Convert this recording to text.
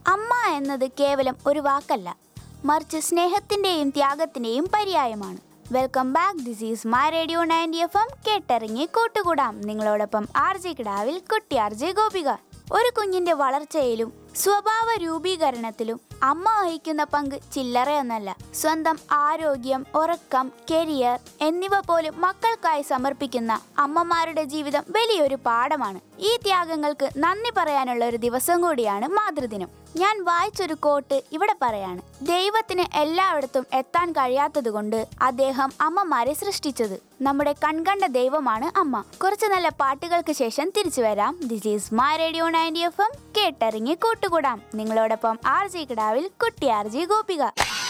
അമ്മ എന്നത് കേവലം ഒരു വാക്കല്ല മറിച്ച് സ്നേഹത്തിന്റെയും ത്യാഗത്തിന്റെയും പര്യായമാണ് welcome back this is my radio ninety F M കേട്ടിറങ്ങി കൂട്ടുകൂടാം നിങ്ങളോടൊപ്പം ആർ ജെ കിടാവിൽ കുട്ടി ആർ ജെ ഗോപിക ഒരു കുഞ്ഞിന്റെ വളർച്ചയിലും സ്വഭാവ രൂപീകരണത്തിലും അമ്മ വഹിക്കുന്ന പങ്ക് ചില്ലറയൊന്നല്ല സ്വന്തം ആരോഗ്യം ഉറക്കം കരിയർ എന്നിവ പോലും മക്കൾക്കായി സമർപ്പിക്കുന്ന അമ്മമാരുടെ ജീവിതം വലിയൊരു പാഠമാണ് ഈ ത്യാഗങ്ങൾക്ക് നന്ദി പറയാനുള്ള ഒരു ദിവസം കൂടിയാണ് മാതൃദിനം ഞാൻ വായിച്ചൊരു കോട്ട് ഇവിടെ പറയാണ് ദൈവത്തിന് എല്ലായിടത്തും എത്താൻ കഴിയാത്തതുകൊണ്ട് അദ്ദേഹം അമ്മമാരെ സൃഷ്ടിച്ചത് നമ്മുടെ കൺകണ്ട ദൈവമാണ് അമ്മ കുറച്ച് നല്ല പാട്ടുകൾക്ക് ശേഷം തിരിച്ചു വരാം this is my radio ninety F M കേട്ടറിഞ്ഞ് കൂട്ടുകൂടാം നിങ്ങളോടൊപ്പം ആർ ജി കിടാവിൽ കുട്ടി ആർ ജി ഗോപിക